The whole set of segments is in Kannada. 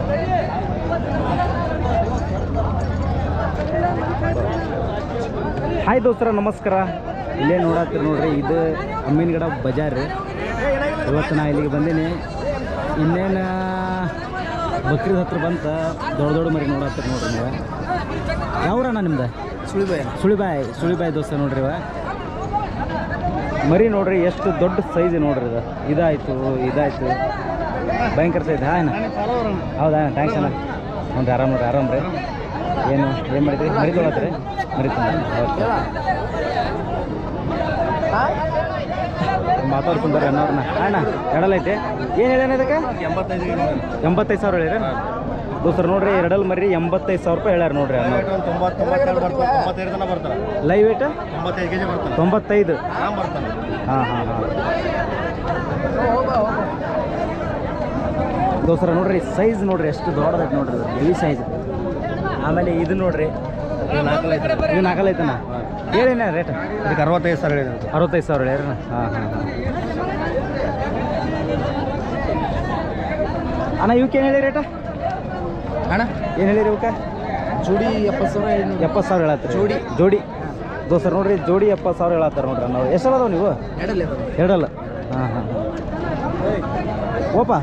ಹಾಯ್ ದೋಸ್ತರ ನಮಸ್ಕಾರ ಇಲ್ಲೇ ನೋಡತ್ತೀರಿ ನೋಡ್ರಿ ಇದು ಅಮ್ಮಿನಗಡ ಬಜಾರ್ ರೀ ಇವತ್ತು ನಾ ಇಲ್ಲಿಗೆ ಬಂದೀನಿ ಇನ್ನೇನು ಬಕ್ರೀದ್ ಹತ್ರ ಬಂತ ದೊಡ್ಡ ದೊಡ್ಡ ಮರಿ ನೋಡತ್ತೀರಿ ನೋಡ್ರಿ ನೀವು ಯಾವ್ರಣ್ಣ ನಿಮ್ದು ಸುಳಿಬಾಯ ಸುಳಿಬಾಯಿ ಸುಳಿಬಾಯಿ ದೋಸ್ತ ನೋಡ್ರಿ ಇವ ಮರಿ ನೋಡ್ರಿ ಎಷ್ಟು ದೊಡ್ಡ ಸೈಜ್ ನೋಡ್ರಿ ಇದು ಇದಾಯ್ತು ಇದಾಯ್ತು ಭಯಂಕರ ಸೈಜ್ ಹಾ ಅಣ್ಣ ಹೌದಾ ಥ್ಯಾಂಕ್ಸ್ ಅಣ್ಣ ಹ್ಞೂ ರೀ ಆರಾಮ್ ನೋಡ್ರಿ ಆರಾಮ್ ರೀ ಏನು ಏನು ಮಾಡಿದ್ರಿ ಮರಿ ತೊಗೊಳತ್ರಿ ಮರಿ ತೊಗೊಂಡು ಓಕೆ ಮಾತಾಡ್ಕೊಂತಾರೆ ಅನ್ನೋರ್ನ ಅಣ್ಣ ಎರಡಲ್ ಐತೆ ಏನು ಹೇಳೋಣ ಇದಕ್ಕೆ ಎಂಬತ್ತೈದು ಎಂಬತ್ತೈದು ಸಾವಿರ ಹೇಳಿರ ದೋಸ್ತರ ನೋಡ್ರಿ ಎರಡಲ್ ಮರಿ ಎಂಬತ್ತೈದು ಸಾವಿರ ರೂಪಾಯಿ ಹೇಳ್ಯಾರ ನೋಡ್ರಿ ಅಣ್ಣ ತೊಂಬತ್ತು ತೊಂಬತ್ತೆರಡು ಬರ್ತಾರೆ ತೊಂಬತ್ತೈದು ತನಕ ಬರ್ತಾರೆ ಲೈವ್ ವೇಟ್ ತೊಂಬತ್ತೈದು ಕೆ ಜಿ ಬರ್ತಾನೆ ತೊಂಬತ್ತೈದು ಆರಾಮ್ ಬರ್ತಾನೆ ಹಾಂ ಹಾಂ ಹಾಂ ದೋಸ್ತರ ನೋಡ್ರಿ ಸೈಜ್ ನೋಡ್ರಿ ಎಷ್ಟು ದೊಡ್ಡದೈತೆ ನೋಡ್ರಿ ಇದು ಹೆವಿ ಸೈಜ್ ಆಮೇಲೆ ಇದು ನೋಡ್ರಿ ಇದು ನಾಲ್ಕಲ್ಲ ಐತೆ ಇದು ನಾಲ್ಕಲ್ ಐತನ ಹೇಳಿನ ರೇಟ್ ಇದಕ್ಕೆ ಅರವತ್ತೈದು ಸಾವಿರ ಹೇಳಿದ್ರು ಅರವತ್ತೈದು ಸಾವಿರ ಹೇಳ್ಯಾರ ಹಾಂ ಹಾಂ ಹಾಂ ಅಣ್ಣ ಇವಕ್ಕೆ ಏನು ಹೇಳಿ ರೇಟ ಅಣ್ಣ ಏನು ಹೇಳಿರಿ ಇವಕ್ಕೆ ಜೋಡಿ ಎಪ್ಪತ್ತು ಸಾವಿರ ಐನೂರು ಎಪ್ಪತ್ತು ಸಾವಿರ ಹೇಳತ್ತೀರಿ ಜೋಡಿ. ಜೋಡಿ ದೋಸ್ತರ ನೋಡ್ರಿ ಜೋಡಿ ಎಪ್ಪತ್ತು ಸಾವಿರ ಹೇಳತ್ತಾರ ನೋಡ್ರಿ ನಾವು ಎಷ್ಟು ಅದಾವ ನೀವು ಎರಡಲ್ಲೇ ಎರಡಲ್ಲ ಹಾಂ ಹಾಂ ಓಪ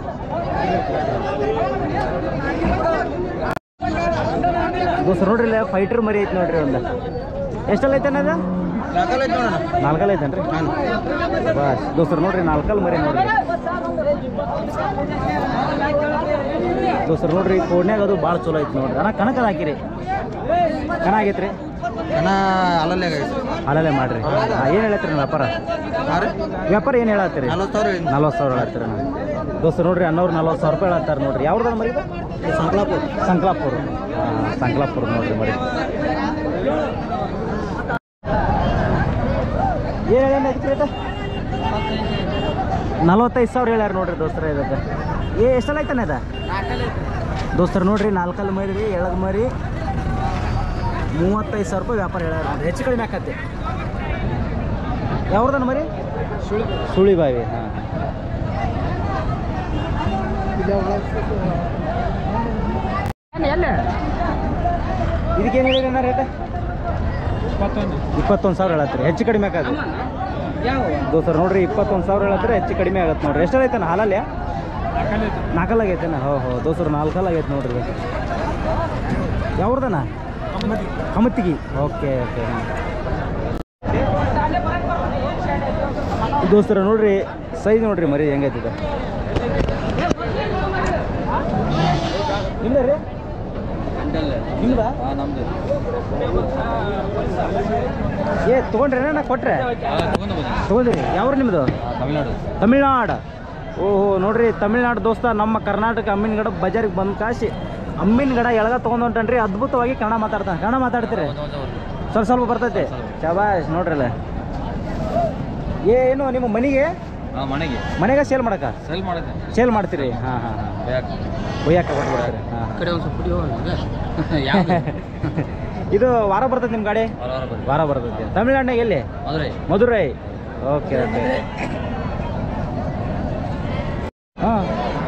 ದೋಸ್ತ ನೋಡ್ರಿ ಇಲ್ಲ ಫೈಟರ್ ಮರಿ ಐತೆ ನೋಡ್ರಿ ಒಂದು ಎಷ್ಟಲ್ಲ ಐತೆ ಅದು ನಾಲ್ಕಲ್ಲ ಐತೆ ನೋಡೋಣ ನಾಲ್ಕಲ್ಲ ಐತೇನ್ರಿ ಬಸ್ ದೋಸ್ತರು ನೋಡ್ರಿ ನಾಲ್ಕಲ್ ಮರಿ ನೋಡ್ರಿ ದೋಸ್ತರು ನೋಡ್ರಿ ಕೋಡ್ನ್ಯಾಗ ಅದು ಭಾಳ ಚಲೋ ಐತೆ ನೋಡ್ರಿ ಅಣ್ಣ ಕಣಕದ ಹಾಕಿರಿ ಕಣ ಆಗೈತ್ರಿ ಅಣ್ಣ ಅಲ್ಲಲ್ಲೇ ಆಗೈತೆ ಅಲ್ಲಲ್ಲೇ ಮಾಡ್ರಿ ಏನು ಹೇಳತ್ತೀರಿ ವ್ಯಾಪಾರ ಆರು ವ್ಯಾಪಾರ ಏನು ಹೇಳತ್ತೀರಿ ನಲ್ವತ್ತು ಸಾವಿರ ಐದು ನಲ್ವತ್ತು ಸಾವಿರ ಹೇಳತ್ತೀರಿ ಅಣ್ಣ ದೋಸ್ತ ನೋಡ್ರಿ ಅನ್ನೋರು ನಲ್ವತ್ತು ಸಾವಿರ ರೂಪಾಯಿ ಹೇಳತ್ತಾರೆ ನೋಡ್ರಿ ಯಾವ್ದು ಮರಿ ಇದು? ಸಂಕ್ಲಾಪುರ ಸಂಕ್ಲಾಪುರ ಸಂಕ್ಲಾಪುರ ನೋಡ್ರಿ ಮರಿ ಏನು ಹೇಳಿ ಅದಕ್ಕೆ ರೇಟ ನಲ್ವತ್ತೈದು ಸಾವಿರ ಹೇಳ್ಯಾರ ನೋಡ್ರಿ ದೋಸ್ತರ ಇದಕ್ಕೆ ಏ ಎಷ್ಟಲ್ಲ ಐತಾನೆ ಅದ ದೋಸ್ತರು ನೋಡ್ರಿ ನಾಲ್ಕಲ್ಲಿ ಮರಿ ರೀ ಎಳಗ್ ಮರಿ ಮೂವತ್ತೈದು ಸಾವಿರ ರೂಪಾಯಿ ವ್ಯಾಪಾರ ಹೇಳ್ಯಾರ ನೋಡ್ರಿ ಹೆಚ್ಚು ಕಡಿಮೆ ಆಕತ್ತೆ ಯಾವ್ದನ ಮರಿ ಸುಳಿ ಸುಳಿಬಾವಿ ಹಾಂ ಇದಕ್ಕೇನು ಹೇಳಿರಿ ರೇಟ ಇಪ್ಪತ್ತೊಂದು ಸಾವಿರ ಹೇಳತ್ತೀರಿ ಹೆಚ್ಚು ಕಡಿಮೆ ಆಗತ್ತೆ ದೋಸ್ತರು ನೋಡ್ರಿ ಇಪ್ಪತ್ತೊಂದು ಸಾವಿರ ಹೇಳತ್ತೀರಿ ಹೆಚ್ಚು ಕಡಿಮೆ ಆಗತ್ತೆ ನೋಡ್ರಿ ಎಷ್ಟಲ್ಲ ಐತನ ಹಾಲಲ್ಲಿ ನಾಲ್ಕಲ್ಲ ಆಗೈತೆನ ಹೋ ಹೋ ದೋಸ್ತರು ನಾಲ್ಕಲ್ಲ ಆಗೈತೆ ನೋಡ್ರಿ ಇದು. ಯಾವ್ದನ ಕಮತಿಗಿ ಓಕೆ ಓಕೆ ದೋಸ್ತರ ನೋಡ್ರಿ ಸೈಜ್ ನೋಡ್ರಿ ಮರಿ ಹೆಂಗೈತಿ ಇದು ನಿಮ್ದ ರೀ ನಿಮ್ದ ನಮ್ದು ಏ ತೊಗೊಂಡ್ರೇನ ನಾ ಕೊಟ್ರೆ ತೊಗೊಂಡಿರಿ ಯಾವ್ರು ನಿಮ್ಮದು ತಮಿಳ್ನಾಡು ತಮಿಳ್ನಾಡು ಓಹೋ ನೋಡ್ರಿ ತಮಿಳ್ನಾಡು ದೋಸ್ತ ನಮ್ಮ ಕರ್ನಾಟಕ ಅಮ್ಮಿನಗಡ ಬಜಾರಿಗೆ ಬಂದು ಕಾಸಿ ಅಮ್ಮಿನಗಡ ಎಳಗ ತೊಗೊಂಡು ಹೊಂಟನ್ರಿ ಅದ್ಭುತವಾಗಿ ಕನ್ನಡ ಮಾತಾಡ್ತಾನೆ ಕನ್ನಡ ಮಾತಾಡ್ತೀರಿ ಸ್ವಲ್ಪ ಸ್ವಲ್ಪ ಬರ್ತೈತೆ ಶಬಾಷ್ ನೋಡ್ರಲ್ಲ ಏನು ನಿಮ್ಮ ಮನೆಗೆ ಹಾಂ ಮನೆಗೆ ಮನೆಗೆ ಸೇಲ್ ಮಾಡಕ ಸೆಲ್ ಮಾಡುತ್ತೆ ಸೇಲ್ ಮಾಡ್ತೀರಿ ಹಾಂ ಹಾಂ ಹಾಂ ಒಯ್ಯಾಕ ಕೊಟ್ಬಿಡ್ತೀರಿ ಹಾಂ ಕಡೆ ಒಂದು ಸ್ವಲ್ಪ ಪುಡಿ ಇದು ವಾರ ಬರ್ತೈತೆ ನಿಮ್ಮ ಗಾಡಿ ವಾರ ಬರ್ತೈತೆ ತಮಿಳ್ನಾಡಿನಾಗ ಎಲ್ಲಿ ಮದುರೈ ಮಧುರೈ ಓಕೆ ಓಕೆ ಹಾಂ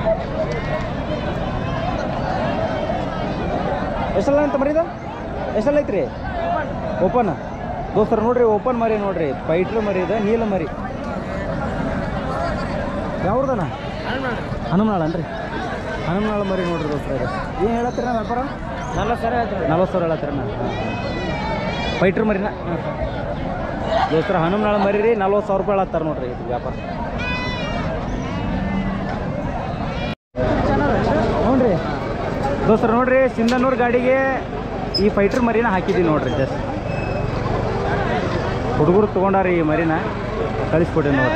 ಎಷ್ಟಲ್ಲ ಅಂತ ಮರಿದು ಎಷ್ಟಲ್ಲ ಐತ್ರಿ ಓಪನ್ ದೋಸ್ತರು ನೋಡ್ರಿ ಓಪನ್ ಮರಿ ನೋಡ್ರಿ ಪೈಟ್ರ್ ಮರಿ ಇದೆ ನೀಲ ಮರಿ ಯಾವ್ದನ ಹನುಮನಾಳ ಅನ್ರಿ ಹನುಮನಾಳ ಮರಿ ನೋಡ್ರಿ ದೋಸ್ತರ ಇದು ಏನು ಹೇಳತ್ತೀರ ವ್ಯಾಪಾರ ನಲ್ವತ್ತು ಸಾವಿರ ಹೇಳ್ತೀರಿ ನಲ್ವತ್ತು ಸಾವಿರ ಹೇಳತ್ತೀರ ಪೈಟ್ರ್ ಮರಿನ ದೋಸ್ತರ ಹನುಮನಾಳ ಮರಿ ರೀ ನಲ್ವತ್ತು ಸಾವಿರ ರೂಪಾಯಿ ಹೇಳತ್ತಾರ ನೋಡ್ರಿ ಇದು ವ್ಯಾಪಾರ ಹ್ಞೂ ರೀ ದೋಸ್ತರ ನೋಡ್ರಿ ಸಿಂಧನೂರು ಗಾಡಿಗೆ ಈ ಫೈಟರ್ ಮರಿನ ಹಾಕಿದ್ದೀವಿ ನೋಡ್ರಿ ಜಸ್ಟ್ ಹುಡುಗರು ತೊಗೊಂಡಾರ ಈ ಮರಿನ ಕಳಿಸ್ಕೊಡಿ ನೋಡ್ರಿ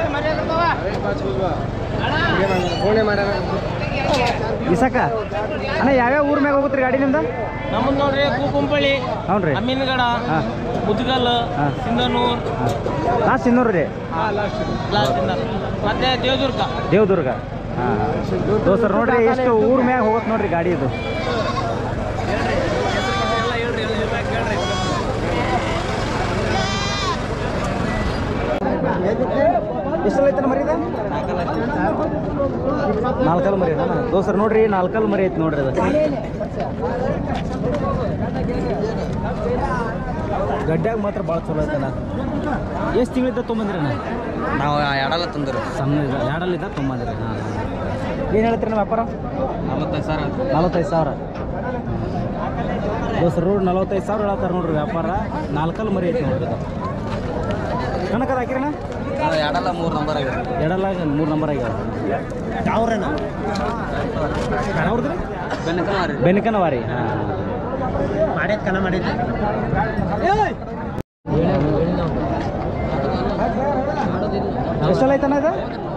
ಫೋನೆ ಮಾಡ್ಯಾರ ಇಸಕ ಅಣ್ಣ ಯಾವ್ಯಾವ ಊರ್ ಮ್ಯಾಗ ಹೋಗುತ್ತೆ ಗಾಡಿ ನಿಮ್ದು ನಮ್ಮದು ನೋಡ್ರಿ ಕೂಕುಂಪಳ್ಳಿ ಹ್ಞೂ ರೀ ಅಮೀನ್ಗಡ ಹಾಂ ಮುದ್ಗಲ್ ಹಾಂ ಸಿಂಧನೂರ್ ಹಾಂ ಲಾಸ್ಟ್ ಇನ್ನೂರು ರೀ ಲಾಸ್ಟ್ ಮತ್ತೆ ದೇವದುರ್ಗ ದೇವದುರ್ಗ ಹಾಂ ದೋಸ್ತರು ನೋಡ್ರಿ ಎಷ್ಟು ಊರ್ ಮ್ಯಾಗ ಹೋಗುತ್ತೆ ನೋಡ್ರಿ ಗಾಡಿ ಇದು ಎಷ್ಟಲ್ಲ ಐತನ ಮರಿದ ನಾಲ್ಕಲ್ ಮರಿ ಅದ ದೋಸ್ತರ ನೋಡ್ರಿ ನಾಲ್ಕಲ್ ಮರಿ ಐತಿ ನೋಡ್ರಿ ಅದು ಗಡ್ಡ್ಯಾಗ ಮಾತ್ರ ಭಾಳ ಚಲೋ ಐತಲ್ಲ ಎಷ್ಟು ತಿಂಗಳಿದ್ದ ತೊಗೊಂಬಂದ್ರಿ ನಾ ನಾವು ಎರಡಲ್ಲ ತಂದರು ಸಣ್ಣ ಎರಡಲ್ಲಿದ್ದ ತೊಗೊಂಬಂದ್ರಿ ಹಾಂ ಏನು ಹೇಳ್ತೀರಿ ನಮ್ಮ ವ್ಯಾಪಾರ ನಲವತ್ತೈದು ಸಾವಿರ ನಲವತ್ತೈದು ಸಾವಿರ ದೋಸ್ತರು ನಲವತ್ತೈದು ಸಾವಿರ ಹೇಳ್ತಾರೆ ನೋಡ್ರಿ ವ್ಯಾಪಾರ ನಾಲ್ಕಲ್ಲಿ ಮರಿ ಐತಿ ನೋಡ್ರಿ ಇದು ಕಣಕದ ಹಾಕಿರಣ್ಣ ಎರಡಲ್ಲ ಮೂರು ನಂಬರ್ ಆಗಿದೆ ಎರಡಲ್ಲ ಮೂರು ನಂಬರ್ ಆಗ್ಯಾವ ಯಾವ್ರಣ್ಣ ಯಾವ್ದು ಬೆನ್ನಕನ ಬೆನಕನವಾರಿ ಹಾಂ ಮಾಡೈತ್ ಕನ ಮಾಡೈತಿ ಎಷ್ಟಲ್ಲ ಐತಣ್ಣ ಇದು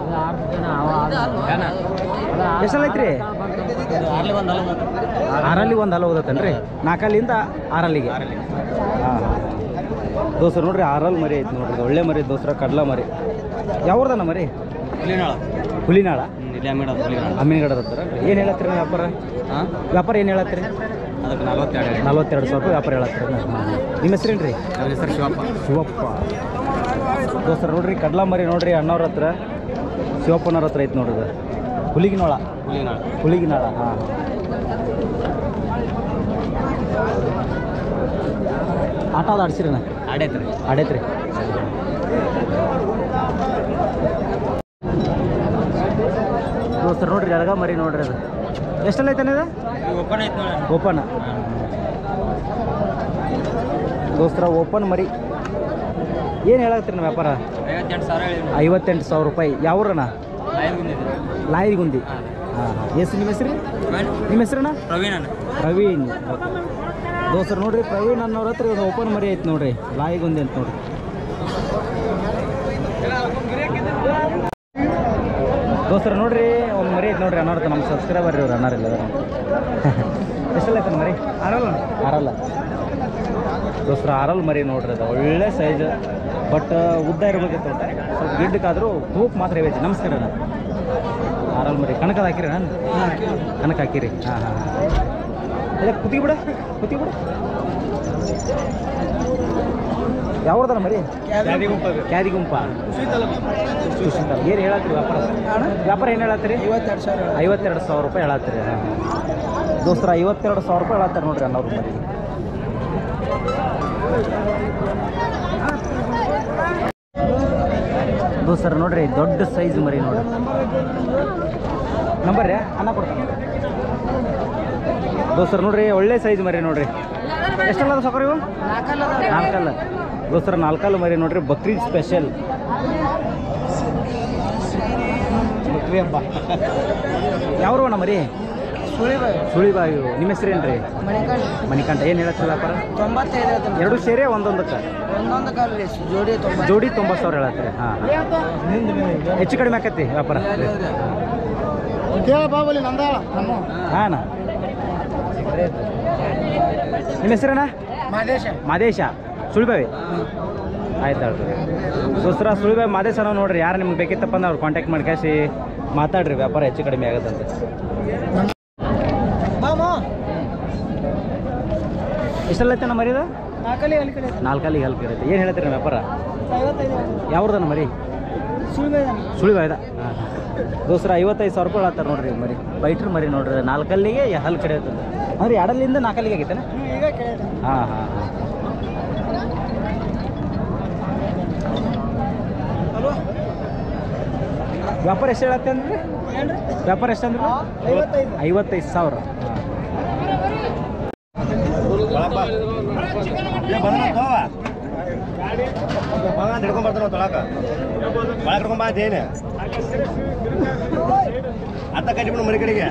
ಎಷ್ಟಲ್ಲ ಐತ್ರಿ ಆರ್ಲಿ ಒಂದು ಆರಲ್ಲಿ ಒಂದು ಹಲ ಓದತ್ತೇನ್ರಿ ನಾಲ್ಕಲ್ಲಿಂದ ಆರಲ್ಲಿಗೆ ಹಾಂ ದೋಸ್ರು ನೋಡ್ರಿ ಆರಲ್ಲಿ ಮರಿ ಐತಿ ನೋಡ್ರಿ ಇದು ಒಳ್ಳೆ ಮರಿ ದೋಸ್ರ ಕಡ್ಲ ಮರಿ ಯಾವ್ದನ ಮರಿ ಹುಲಿನಾಳ ಹುಲಿನಾಳ ಇಲ್ಲ ಮೇಡಮ್ ಹುಲಿನಾಳ ಅಮ್ಮಿನಗಡ ಹತ್ರ ಏನು ಹೇಳತ್ತೀರಿ ವ್ಯಾಪಾರ ಹಾಂ ವ್ಯಾಪಾರ ಏನು ಹೇಳತ್ತೀರಿ ಅದಕ್ಕೆ ನಲವತ್ತೆರಡು ನಲ್ವತ್ತೆರಡು ಸಾವಿರ ರೂಪಾಯಿ ವ್ಯಾಪಾರ ಹೇಳತ್ತೀರಿ ನಿಮ್ಮ ಹೆಸರೇನು ರೀ ನನ್ನ ಹೆಸರು ಶಿವಪ್ಪ ಶಿವಪ್ಪ ದೋಸ್ತರ ನೋಡ್ರಿ ಕಡ್ಲ ಮರಿ ನೋಡ್ರಿ ಅಣ್ಣವ್ರ ಹತ್ರ ಶಿವಪ್ಪನವ್ರ ಹತ್ರ ಐತಿ ನೋಡ್ರಿ ಇದು ಹುಲಿಗಿನೋಳ ಹುಲಿನಾಳ ಹುಲಿಗಿನಾಳ ಹಾಂ ಆಟ ಅದು ಆಡ್ಸಿರಣ್ಣ ಆಡೈತ್ರಿ ಆಡೈತ್ರಿ ದೋಸ್ತರು ನೋಡ್ರಿ ಎಳಗ ಮರಿ ನೋಡ್ರಿ ಅದು ಎಷ್ಟೆಲ್ಲ ಐತಾನೆ ಇದು ಓಪನ್ ಐತೆ ನೋಡಿ ಓಪನ್ ದೋಸ್ತರ ಓಪನ್ ಮರಿ ಏನು ಹೇಳತ್ತೀರಿ ನಮ್ಮ ವ್ಯಾಪಾರ ಐವತ್ತೆಂಟು ಸಾವಿರ ಹೇಳಿ ಐವತ್ತೆಂಟು ಸಾವಿರ ರೂಪಾಯಿ ಯಾವ್ರಣ್ಣ ಲಾಯಿಗುಂದಿ ಹಾಂ ಎಷ್ಟು ನಿಮ್ಮ ಹೆಸರು ನಿಮ್ಮ ಹೆಸರಣ್ಣ ಪ್ರವೀಣ್ ಅಣ್ಣ ಪ್ರವೀಣ್ ದೋಸ್ತರು ನೋಡ್ರಿ ಪ್ರವೀಣ್ ಅನ್ನೋರ ಹತ್ರ ಒಂದು ಓಪನ್ ಮರಿ ಐತೆ ನೋಡ್ರಿ ಲಾಯಿಗುಂದಿ ಅಂತ ನೋಡ್ರಿ ದೋಸ್ತರು ನೋಡ್ರಿ ಒಂದು ಮರಿ ಐತೆ ನೋಡ್ರಿ ಅನ್ನೋರ್ತ ನಮ್ಮ ಸಬ್ಸ್ಕ್ರೈಬರ್ ಇವ್ರು ಅನ್ನಾರಿಲ್ಲ ಎಷ್ಟೆಲ್ಲ ಐತೆ ಮರಿ ಆರಲ್ಲ ಆರಲ್ಲ ದೋಸ್ತರ ಆರಲ್ ಮರಿ ನೋಡ್ರಿ ಅದು ಒಳ್ಳೆ ಸೈಜ್ ಬಟ್ ಉದ್ದ ಇರ್ಬೇಕಿತ್ತು ಒಟ್ಟು. ಸ್ವಲ್ಪ ಗಿಡ್ಡಕ್ಕಾದ್ರೂ ತೂಕ್ ಮಾತ್ರ ಇವೆ ನಮಸ್ಕಾರ ಅಣ್ಣ ಆರಲ್ ಮರಿ ಕಣಕದ ಹಾಕಿರಿ ನಾನು ಕಣಕ ಹಾಕಿರಿ ಹಾಂ ಹಾಂ ಇಲ್ಲ ಕುತ್ತಿ ಬಿಡ ಕುತ್ತಿ ಬಿಡ ಯಾವ್ದನ ಮರಿ ಕ್ಯಾದಿ ಗುಂಪ ಏನು ಹೇಳತ್ತೀರಿ ವ್ಯಾಪಾರ ವ್ಯಾಪಾರ ಏನು ಹೇಳತ್ತೀರಿ ಐವತ್ತೆರಡು ಸಾವಿರ ಐವತ್ತೆರಡು ಸಾವಿರ ರೂಪಾಯಿ ಹೇಳತ್ತೀರಿ ಹಾಂ ದೋಸ್ತರ ಐವತ್ತೆರಡು ಸಾವಿರ ರೂಪಾಯಿ ಹೇಳತ್ತಾರೆ ನೋಡ್ರಿ ಅನ್ನೋರು ಮರಿ ದೋಸ್ತರ ನೋಡ್ರಿ ದೊಡ್ಡ ಸೈಜ್ ಮರಿ ನೋಡ್ರಿ ನಂಬರ್ ರೀ ಅನ್ನ ಕೊಡ್ತಾನೆ ದೋಸ್ತರ ನೋಡ್ರಿ ಒಳ್ಳೆ ಸೈಜ್ ಮರಿ ನೋಡ್ರಿ ಎಷ್ಟಲ್ಲ ಅದ ಸೊಕರ್ ಇವು ನಾಲ್ಕಲ್ಲ ದೋಸ್ತರ ನಾಲ್ಕಲ್ಲ ಮರಿ ನೋಡ್ರಿ ಬಕ್ರೀದ್ ಸ್ಪೆಷಲ್ ಬಕ್ರಿ ಹಬ್ಬ ಯಾವ್ರು ಅಣ್ಣ ಮರಿ ಸುಳಿಬಾಯಿ ಸುಳಿಬಾಯಿ ನಿಮ್ಮ ಹೆಸರೇನು ರೀ ಮಣಿಕಂಡ್ ಮಣಿಕಂಠ ಏನು ಹೇಳತ್ತೀರಿ ವ್ಯಾಪಾರ ತೊಂಬತ್ತೈದು ಹೇಳ್ತೀನಿ ಎರಡು ಸೇರಿ ಒಂದೊಂದಕ್ಕೆ ಒಂದೊಂದು ಕಾಲ ರೀ ಜೋಡಿ ತೊಂಬತ್ತು ಜೋಡಿ ತೊಂಬತ್ತು ಸಾವಿರ ಹೇಳತ್ತೀರಿ ಹಾಂ ಹೆಚ್ಚು ಕಡಿಮೆ ಆಕತಿ ವ್ಯಾಪಾರ ಕೇಳ ಬಾಬಲಿ ನಂದಾಳ ನಮ್ಮ ಹಾಂ ನಿಮ್ಮ ಹೆಸರಣ್ಣ ಮಾದೇಶ ಮಾದೇಶ ಸುಳ್ಬಾವಿ ಆಯ್ತು ಹೇಳ್ರಿ ದೋಸ್ತರ ಸುಳ್ಬಾವಿ ಮಾದೇಶ ಅನ್ನೋ ನೋಡ್ರಿ ಯಾರು ನಿಮ್ಗೆ ಬೇಕಿತ್ತಪ್ಪ ಅಂದ್ರೆ ಅವ್ರು ಕಾಂಟ್ಯಾಕ್ಟ್ ಮಾಡ್ಕೇಸಿ ಮಾತಾಡ್ರಿ ವ್ಯಾಪಾರ ಹೆಚ್ಚು ಕಡಿಮೆ ಆಗತ್ತಂತೆ ಬಾಮ ಎಷ್ಟೆಲ್ಲ ಐತೆ ಮರಿ ಇದು ನಾಲ್ಕಲ್ಲಿ ಅಲ್ಲಿ ಕಡೆ ನಾಲ್ಕಲ್ಲಿಗೆ ಹೆಲ್ಪ್ ಇರುತ್ತೆ ಏನು ಹೇಳ್ತೀರಿ ನಮ್ಮ ವ್ಯಾಪಾರ ಐವತ್ತೈದು ಯಾವ್ದನ ಮರಿ ಸುಳಿಬಾಯಿ ಸುಳಿಬಾಯ್ದ ಹಾಂ ದೋಸ್ರ ಐವತ್ತೈದು ಸಾವಿರ ರೂಪಾಯಿ ಹೇಳ್ತಾರೆ ನೋಡ್ರಿ ಮರಿ ಬೈಟ್ರ್ ಮರಿ ನೋಡ್ರಿ ನಾಲ್ಕಲ್ಲಿಗೆ ಹಲ್ ಕಡೆ ಇರ್ತದೆ ಅಂದ್ರೆ ಎರಡಲ್ಲಿಂದ ನಾಲ್ಕಲ್ಲಿಗೆ ಆಗೈತೆನ ಈಗ ಕೇಳಿದೆ ಹಾಂ ಹಾಂ ಹಾಂ ಹಲೋ ವ್ಯಾಪಾರ ಎಷ್ಟು ಹೇಳತ್ತೆ ಅಂದ್ರೆ ಏನ್ರಿ ವ್ಯಾಪಾರ ಎಷ್ಟು ಅಂದ್ರೆ ಐವತ್ತೈದು ಐವತ್ತೈದು ಸಾವಿರ ಅತ್ತ ಕಟ್ಟಿಬಿಡು ಮರಿ ಕಡೆಗೆ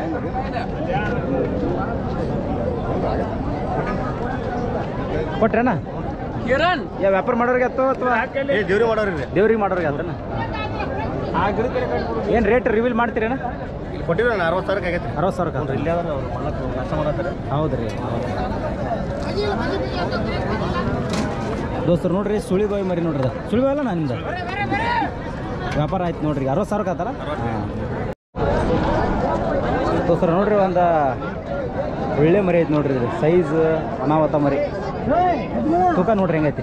ಕೊಟ್ರೇನ ಕಿರಣ್ ಯಾ ವ್ಯಾಪಾರ ಮಾಡೋರಿಗೆ ಆಯ್ತು ಅಥವಾ ಏ ದೇವ್ರಿ ಮಾಡೋರಿ ದೇವ್ರಿಗೆ ಮಾಡೋರಿಗೆ ಆತನ ಏನು ರೇಟ್ ರಿವೀಲ್ ಮಾಡ್ತೀರೇನ ಇಲ್ಲಿ ಕೊಟ್ಟಿವಿ ನಾನು ಅರವತ್ತು ಸಾವಿರಕ್ಕೆ ಆಗೈತೆ ಅರವತ್ತು ಸಾವಿರಕ್ಕೆ ಆತ್ರಿ. ಇಲ್ಲಿ ಆದ್ರೆ ಅವ್ರು ಮಾಡಕ್ಕೆ ಕಷ್ಟ ಮಾಡತ್ತಾರೆ ಹೌದು ರೀ ದೋಸ್ತರು ನೋಡ್ರಿ ಸುಳಿ ಬಾಯಿ ಮರಿ ನೋಡ್ರಿ ಅದು ಸುಳಿ ಬಾಯಿ ಅಲ್ಲ ನಾ ನಿಮ್ದು ವ್ಯಾಪಾರ ಆಯ್ತು ನೋಡ್ರಿ ಅರವತ್ತು ಸಾವಿರಕ್ಕೆ ಆತಾರ ದೋಸ್ತರು ನೋಡ್ರಿ ಒಂದು ಒಳ್ಳೆ ಮರಿ ಐತೆ ನೋಡ್ರಿ ಇದು ಸೈಜ್ ಅನಾವತ ಮರಿ ತೂಕ ನೋಡ್ರಿ ಹೆಂಗೈತಿ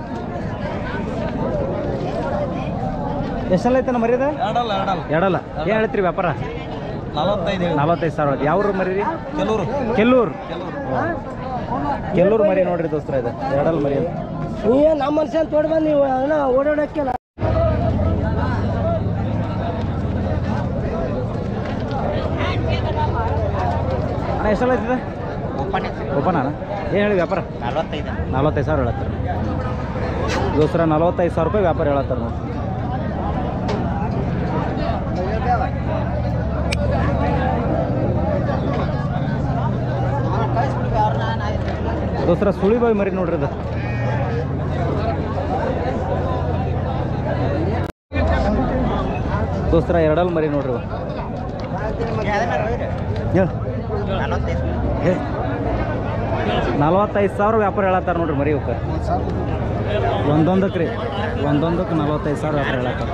ಎಷ್ಟೆಲ್ಲ ಐತನ ಮರಿ ಅದು ಎರಡಲ್ಲ ಎರಡಲ್ಲ ಎರಡಲ್ಲ ಏನು ಹೇಳ್ತೀರಿ ವ್ಯಾಪಾರ ನಲವತ್ತೈದು ನಲವತ್ತೈದು ಸಾವಿರ ಹೇಳ್ತಿ ಯಾವ ಮರಿ ರೀ ಕೆಲವರು ಕೆಲ್ಲೂರು ಕೆಲ್ಲೂರು ಮರಿ ನೋಡ್ರಿ ದೋಸ್ತರ ಇದು ಎರಡಲ್ ಮರಿ ಅದು. ನೀ ನಮ್ಮ ಮನುಷ್ಯ ತೋಡ್ ಬಂದು ನೀವು ಅದನ್ನ ಓಡಾಡಕ್ಕೆಲ್ಲ ಅಣ್ಣ ಎಷ್ಟೆಲ್ಲ ಐತಿದೆ ಓಪನ್ ಅಣ್ಣ ಏನು ಹೇಳಿ ವ್ಯಾಪಾರ ನಲವತ್ತೈದು ನಲವತ್ತೈದು ಸಾವಿರ ಹೇಳತ್ತಾರೆ ದೋಸ್ತರ ನಲವತ್ತೈದು ಸಾವಿರ ರೂಪಾಯಿ ವ್ಯಾಪಾರ ಹೇಳತ್ತಾರೆ ನೋಡಿ ದೋಸ್ತರ ಸುಳಿ ಬಾಯಿ ಮರಿ ನೋಡ್ರಿ ಅದು ದೋಸ್ತರ ಎರಡಲ್ ಮರಿ ನೋಡ್ರಿ ಇವು. ಹೇಳು ಏ ನಲವತ್ತೈದು ಸಾವಿರ ವ್ಯಾಪಾರ ಹೇಳತ್ತಾರ ನೋಡ್ರಿ ಮರಿ ಇವಕ್ಕೆ ಒಂದೊಂದಕ್ಕೆ ರೀ ಒಂದೊಂದಕ್ಕೆ ನಲವತ್ತೈದು ಸಾವಿರ ವ್ಯಾಪಾರ ಹೇಳತ್ತಾರ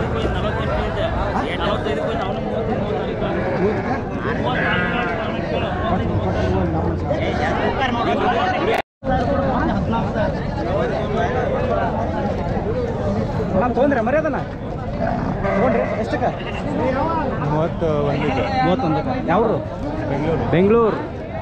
ನಾನು ತೊಗೊಂಡ್ರೆ ಮರಿ ಅದನ್ನ ತೊಗೊಂಡ್ರಿ ಎಷ್ಟಕ್ಕೆ ಮೂವತ್ತು ಒಂದಿದೆ ಮೂವತ್ತೊಂದಕ್ಕೆ ಯಾವ್ರು ಬೆಂಗಳೂರು ಬೆಂಗಳೂರು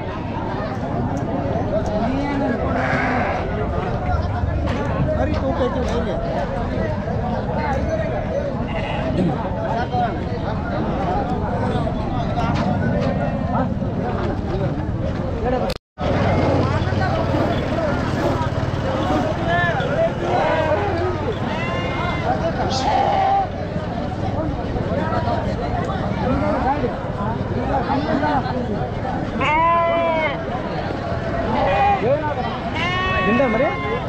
ನಿಂದ ಮರಿ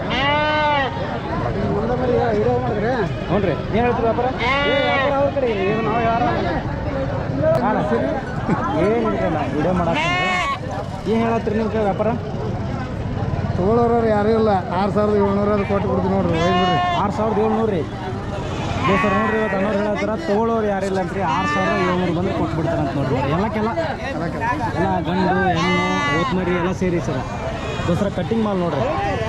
ಹ್ಞೂ ರೀ ಏನು ಹೇಳ್ತೀರಿ ವ್ಯಾಪಾರ ಅವ್ರ ಕಡೆ ಇದು ನಾವು ಯಾರು ಹಾಂ ಸರಿ ಏನಿಲ್ಲ ವಿಡಿಯೋ ಮಾಡಕ್ಕೆ ಏನು ಹೇಳತ್ತೀರಿ ನಿಮ್ಮ ಕೈ ವ್ಯಾಪಾರ ತಗೊಳ್ಳೋರು ಯಾರೂ ಇಲ್ಲ ಆರು ಸಾವಿರದ ಏಳ್ನೂರ ಕೊಟ್ಟು ಬಿಡ್ತೀವಿ ನೋಡ್ರಿ ಒಯ್ದು ಬಿಡ್ರಿ ಆರು ಸಾವಿರದ ಏಳ್ನೂರು ರೀ ದೋಸ್ತರು ನೋಡ್ರಿ ಇವತ್ತು ಅನ್ನೋರು ಹೇಳತ್ತಾರ ತೊಗೊಳೋರು ಯಾರಿಲ್ಲ ಅಂತ್ರಿ ಆರು ಸಾವಿರ ಏಳ್ನೂರು ಬಂದ್ರೆ ಕೊಟ್ಬಿಡ್ತಾರೆ ಅಂತ ನೋಡ್ರಿ ಎಲ್ಲಕ್ಕೆಲ್ಲ ಎಲ್ಲ ಗಂಡು ಹೆಣ್ಣು ಓತ್ಮರಿ ಎಲ್ಲ ಸೇರಿ ಸರ ದೋಸ್ರ ಕಟ್ಟಿಂಗ್ ಮಾಲ್ ನೋಡ್ರಿ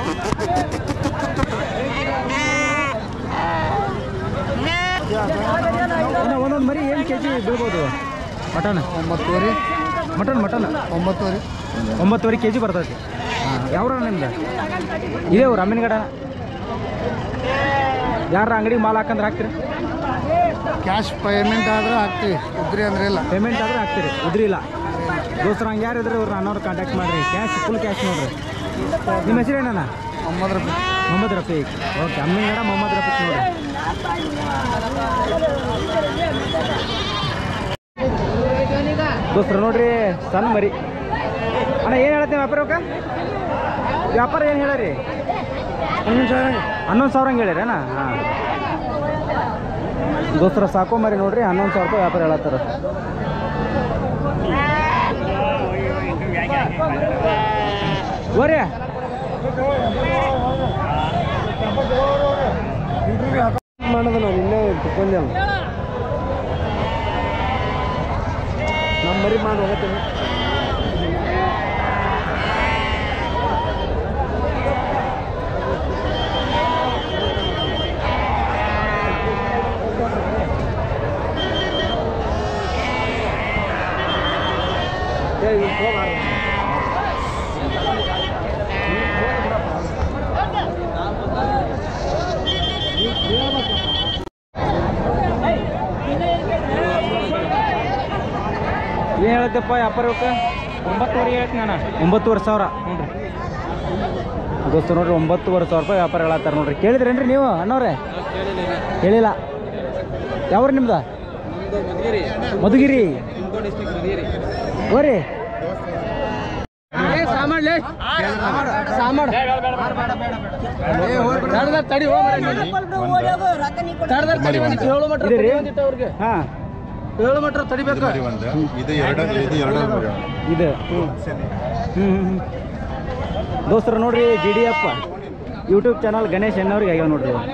ಇನ್ನು ಒಂದೊಂದು ಮರಿ ಏನು ಕೆ ಜಿ ಬೀಳ್ಬೋದು ಮಟನ್ ಒಂಬತ್ತುವರೆ ಮಟನ್ ಮಟನ್ ಒಂಬತ್ತುವರೆ ಒಂಬತ್ತುವರೆ ಕೆ ಜಿ ಬರ್ತೈತಿ ಹಾಂ ಯಾವ್ರ ನಿಮ್ದು ಇದೇ ಊರು ಅಮ್ಮಿನಗಡ ಯಾರ ಅಂಗಡಿಗೆ ಮಾಲ್ ಹಾಕಂದ್ರೆ ಹಾಕ್ತೀರಿ ಕ್ಯಾಶ್ ಪೇಮೆಂಟ್ ಆದ್ರೆ ಹಾಕ್ತೀವಿ ಉದ್ರಿ ಅಂದ್ರೆ ಇಲ್ಲ ಪೇಮೆಂಟ್ ಆದ್ರೆ ಹಾಕ್ತೀರಿ ಉದ್ರಿ ಇಲ್ಲ ದೋಸ್ತರ ಹಂಗೆ ಯಾರು ಇದ್ರೆ ಇವ್ರು ನನ್ನವ್ರು ಕಾಂಟ್ಯಾಕ್ಟ್ ಮಾಡಿರಿ ಕ್ಯಾಶ್ ಫುಲ್ ಕ್ಯಾಶ್ ನೋಡ್ರಿ ನಿಮ್ಮ ಹೆಸರು ಏನಣ್ಣ ಒಂಬತ್ತು ರೂಪಾಯಿ ಮೊಹಮ್ಮದ್ ರಫೀಕ್ ಓಕೆ ಅಮ್ಮಿನಗಡ ಮೊಹಮ್ಮದ್ ರಫೀಕ್ ನೋಡ್ರಿ ದೋಸ್ತರ ನೋಡ್ರಿ ಸಣ್ಣ ಮರಿ ಅಣ್ಣ ಏನು ಹೇಳ್ತೀನಿ ವ್ಯಾಪಾರಕ್ಕೆ ವ್ಯಾಪಾರ ಏನು ಹೇಳರಿ ಹನ್ನೊಂದು ಸಾವಿರ ಹಂಗೆ ಹೇಳಿರಣ್ಣ ಹಾಂ ದೋಸ್ತರ ಸಾಕೋ ಮರಿ ನೋಡ್ರಿ ಹನ್ನೊಂದು ಸಾವಿರ ರೂಪಾಯಿ ವ್ಯಾಪಾರ ಹೇಳತ್ತಾರ ಓರಿ ಮಾಡೋದು ನಾವು ಇನ್ನೇ ಬಂದೆ ನಮ್ಮ ಮರಿ ಮಾಡಿ ಹೋಗತ್ತೀನಿ ಏನು ಹೇಳತ್ತಪ್ಪ ವ್ಯಾಪಾರಕ್ಕೆ ಒಂಬತ್ತುವರೆ ಹೇಳ್ತೀನಿ ನಾನು ಒಂಬತ್ತುವರೆ ಸಾವಿರ ಹ್ಞೂ ರೀ ದೋಸ್ತ ನೋಡ್ರಿ ಒಂಬತ್ತುವರೆ ಸಾವಿರ ರೂಪಾಯಿ ವ್ಯಾಪಾರ ಹೇಳತ್ತಾರ ನೋಡ್ರಿ ಕೇಳಿದ್ರೇನ್ರಿ ನೀವು ಅಣ್ಣವ್ರೆ ಕೇಳಿಲ್ಲ ಯಾವ್ರಿ ನಿಮ್ದು ಮಧುಗಿರಿ ಓರಿ ಇದೆ ರೀ ಹಾಂ ಏಳು ಮಟ್ರ ತಡಿಬೇಕು ಇದು ಎರಡು ಇದು ಎರಡು ಇದು ಹ್ಞೂ ಹ್ಞೂ ಹ್ಞೂ ದೋಸ್ತರು ನೋಡ್ರಿ G D F YouTube channel Ganesh ಎನ್ನವ್ರಿಗೆ ಆಗ್ಯಾವ ನೋಡ್ರಿ ಇವು.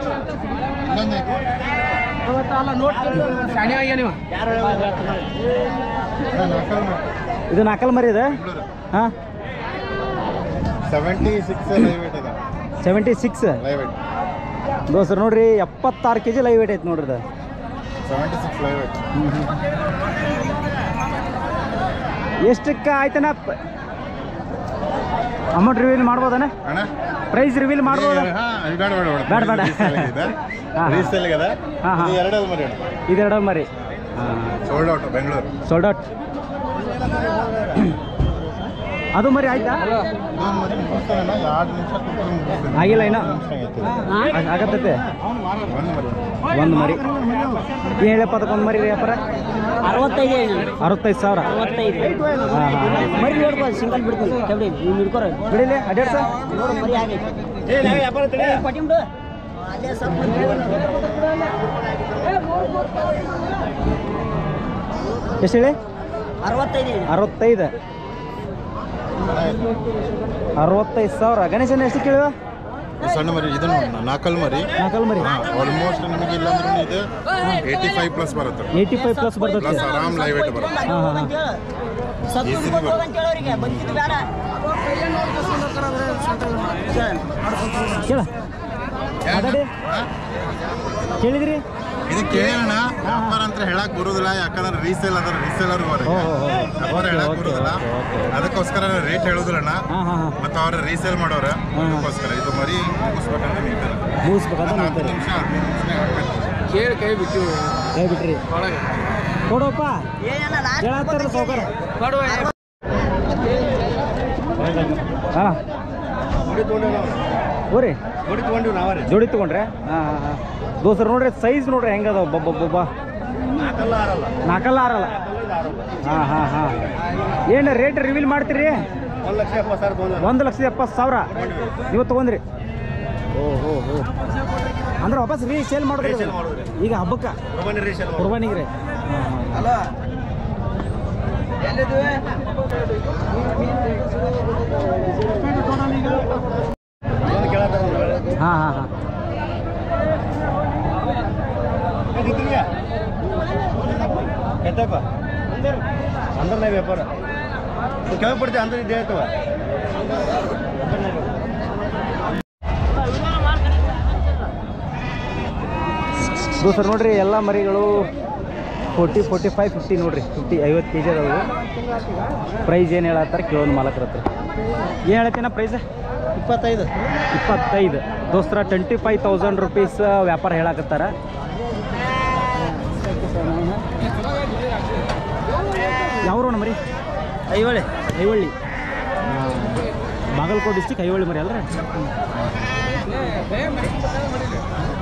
ಇದು ನಾಲ್ಕಲ್ ಮರಿ ಇದೆ ಹಾಂ ಸೆವೆಂಟಿ ಸಿಕ್ಸ್ ಲೈವ್ ವೇಟ್ ಇದೆ ಸೆವೆಂಟಿ ಸಿಕ್ಸ್ ಲೈವ್ ವೇಟ್ ದೋಸ್ತರು ನೋಡ್ರಿ ಎಪ್ಪತ್ತಾರು ಕೆ ಜಿ ಲೈವ್ ವೇಟ್ ಐತೆ ನೋಡ್ರಿ ಇದು ಸೆವೆಂಟಿ ಸಿಕ್ಸ್ ಲೈವ್ ವೇಟ್ ಎಷ್ಟಕ್ಕೆ ಆಯ್ತನ ಅಮೌಂಟ್ ರಿವೀಲ್ ಮಾಡ್ಬೋದನ ಅಣ್ಣ ಪ್ರೈಸ್ ರಿವೀಲ್ ಮಾಡ್ಬೋದ ಹಾ, ಇದು ಬೇಡ ಬೇಡ ಬೇಡ, ಬೇಡ. ಹಾ, ಹಾ. ರೀಸೆಲ್ ಇದೆ ಹಾ, ಹಾ. ಇದು ಎರಡಲ್ಲಿ ಮರಿ ಅಣ್ಣ ಇದೆರಡು ಮರಿ sold out Bengaluru sold out ಅದು ಮರಿ ಆಯ್ತಾ ಇದೊಂದು ಮರಿ ಮುಗಿಸ್ತಾನೆ ಅಣ್ಣ, ಎರಡು ನಿಮಿಷ ಕೂತ್ರೆ ಮುಗಿಸ್ತೀನಿ. ಆಗಿಲ್ಲ ಇನ್ನ ನಿಮಿಷ ಆಗೈತೆ. ಆಗ- ಆಗತ್ತೈತೆ ಒಂದು ಮರಿ ಒಂದು ಮರಿ ಏನು ಹೇಳಪ್ಪ ಅದಕ್ಕೊಂದು ಮರಿ ರೀ ವ್ಯಾಪಾರ ಅರವತ್ತೈದು ಅರವತ್ತೈದು ಸಾವಿರ ಅರವತ್ತೈದು ಹಾಂ ಹಾಂ ಮರಿ ನೋಡ್ಬೋದು ಸಿಂಗಲ್ ಬಿಡ್ತೀನಿ ಕೆಬಡಿ ನೀವು ಹಿಡ್ಕೊರ ಬಿಡಿಲಿ ಅಡ್ಯಾಡ್ ಸರ್ ನೋಡು ಮರಿ ಆಗೈತೆ ಕೊಟ್ಟಿಂಬಿಡು ಅಲ್ಲೇ ಸ್ವಲ್ಪ ಎಷ್ಟು ಹೇಳಿ ಅರವತ್ತೈದು ಹೇಳಿ ಅರವತ್ತೈದು ಅರವತ್ತೈದು ಸಾವಿರ ಗಣೇಶನ ಎಷ್ಟು ಕೇಳುವ ಇದು ಸಣ್ಣ ಮರಿ ಇದನ್ನು ನಾಲ್ಕಲ್ ಮರಿ ನಾಲ್ಕಲ್ ಮರಿ ಆಲ್ಮೋಸ್ಟ್ ನಿಮಗೆ ಇಲ್ಲ ಅಂದ್ರೂ ಇದು ಏಯ್ಟಿ ಫೈವ್ ಪ್ಲಸ್ ಬರುತ್ತೆ ಏಯ್ಟಿ ಫೈವ್ ಪ್ಲಸ್ ಬರ್ತೈತೆ ಪ್ಲಸ್ ಆರಾಮ್ ಲೈವ್ ವೇಟ್ ಬರುತ್ತೆ ಹಾಂ ಹಾಂ ಹಾಂ ಸತ್ತು Easy ಬಿಟ್ಟು ಹೋಗಂತ ಹೇಳೋರಿಗೆ ಬಂದಿದ್ದು ಬೇಡ ಕೇಳ ಮಾತಾಡಿ ಹಾ? ಕೇಳಿದ್ರಿ ಇದು ಕೇಳೋಣ ವ್ಯಾಪಾರ ಅಂತ ಹೇಳಕ್ ಬರುದಿಲ್ಲ ಯಾಕಂದ್ರೆ ರೀಸೇಲ್ ಅದ್ರ ರೀಸೇಲರ್ ಓ, ಓ, ಓ. ವ್ಯಾಪಾರ Okay, ಹೇಳಕ್ okay, ಬರುದಿಲ್ಲ okay, okay. ಅದಕ್ಕೋಸ್ಕರ ರೇಟ್ ಹೇಳುದಿಲ್ಲಣ್ಣ ಹಾಂ ಹಾಂ ಹಾಂ ಮತ್ತೆ ಅವ್ರ ರೀಸೇಲ್ ಮಾಡೋರ ಹಾ. ಅದಕ್ಕೋಸ್ಕರ ಇದು ಮರಿ ಮುಗಿಸ್ಬೇಕಂತ ನಿಂತಾರೆ ಮುಗಿಸ್ಬೇಕಂತ ಹತ್ತು ನಿಂತಾರೆ ನಿಮಿಷ ಹದಿನೈದು ನಿಮಿಷ ಹಾಕ್ಬೇಕು ಕೇಳಿ ಕೈ ಬಿಟ್ಟು ಕೈ ಬಿಟ್ರಿ ಕೊಡಪ್ಪ ಏನೆಲ್ಲ ಹೇಳತ್ತಾರ ಸೌಕರ್ ಹಾಂ ಓರಿ ನೋಡಿ ತಗೊಂಡಿವಿ ನಾವೇ ಜೋಡಿ ತೊಗೊಂಡ್ರೆ ಹಾಂ ಹಾಂ ಹಾಂ ದೋಸ್ರು ನೋಡ್ರಿ ಸೈಜ್ ನೋಡ್ರಿ ಹೆಂಗದ ಬಬ್ಬ ನಾಲ್ಕಲ್ಲ ಆರಲ್ಲ ಹಾಂ ಹಾಂ ಹಾಂ ಏನು ರೇಟ್ ರಿವೀಲ್ ಮಾಡ್ತೀರಿ ಒಂದು ಲಕ್ಷ ಎಪ್ಪತ್ತು ಸಾವಿರ ತಗೊಂಡು ಒಂದು ಲಕ್ಷದ ಎಪ್ಪತ್ತು ಸಾವಿರ ನೀವು ತೊಗೊಂಡ್ರಿ ಓ ಹೋ ಹೋ ಅಂದ್ರೆ ವಾಪಸ್ ರೀ ಸೇಲ್ ಮಾಡಿದ್ರಿ Resale ಮಾಡೋದ್ರಿ. ಈಗ ಹಬ್ಬಕ್ಕೆ ಕುರ್ಬಾನಿಗೆ ರೀ ಹಲೋ ಹಾಂ ಹಾಂ ಹಾಂ ಕೆಟ್ಟಪ್ಪ ಅಂದ್ರೆ ವ್ಯಾಪಾರ ಕೆಳಗೆ ಪಡ್ತೀವಿ ಅಂದ್ರೆ ಇದೇ ಆಯ್ತವ ದೋಸ್ತರು ನೋಡ್ರಿ ಎಲ್ಲ ಮರಿಗಳು ಫೋರ್ಟಿ ಫೋರ್ಟಿ ಫೈವ್ ಫಿಫ್ಟಿ ನೋಡ್ರಿ ಫಿಫ್ಟಿ ಐವತ್ತು ಕೆ ಜಿ ಅದಾವು ಪ್ರೈಸ್ ಏನು ಹೇಳತ್ತಾರೆ ಕೇಳೋನು ಮಾಲಕರ ಹತ್ರ ಏನು ಹೇಳತ್ತೀನ ಪ್ರೈಸ್ ಇಪ್ಪತ್ತೈದು ಇಪ್ಪತ್ತೈದು ದೋಸ್ತರ ಟ್ವೆಂಟಿ ಫೈವ್ ತೌಸಂಡ್ ರುಪೀಸ್ ವ್ಯಾಪಾರ ಹೇಳಕತ್ತಾರ ಯಾವ ಮರಿ ಐವಳೆ ಐವಳ್ಳಿ ಬಾಗಲಕೋಟೆ ಡಿಸ್ಟಿಕ್ ಐವಳ್ಳಿ ಮರಿ ಅಲ್ರಿ